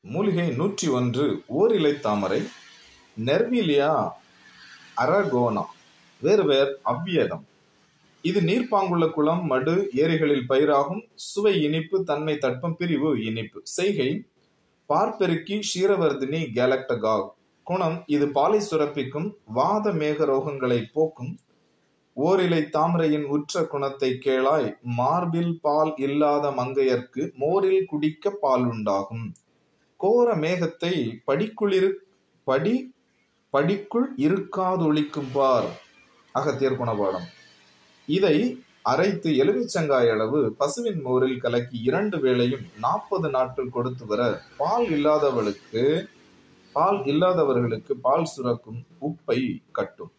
மூலிகை நூற்றி ஒன்று ஓரிலை தாமரை நெர்விலியா அரகோனா வேறு பெயர் அவ்வியதம் இது நீர்ப்பாங்குள்ள குளம் மடு ஏரிகளில் பயிராகும் சுவை இனிப்பு தன்மை தட்பம் பிரிவு இனிப்பு செய்கை பார்ப்பெருக்கி ஷீரவர்தினி கேலக்டகாக் குணம் இது பாலை சுரப்பிக்கும் வாத மேக ரோகங்களை போக்கும் ஓரிலை தாமரையின் உற்ற குணத்தை கேளாய் மார்பில் பால் இல்லாத மங்கையர்க்கு மோரில் குடிக்க பால் உண்டாகும் கோர மேகத்தை படிக்குளிரு படி படிக்குள் இருக்காதொழிக்கும் பார் அகத்தியர் குணபாடம் இதை அரைத்து எலுமிச்சங்காய் அளவு பசுவின் மோரில் கலக்கி இரண்டு வேளையும் நாற்பது நாட்கள் கொடுத்து வர பால் இல்லாதவளுக்கு பால் இல்லாதவர்களுக்கு பால் சுரக்கும் உப்பை கட்டும்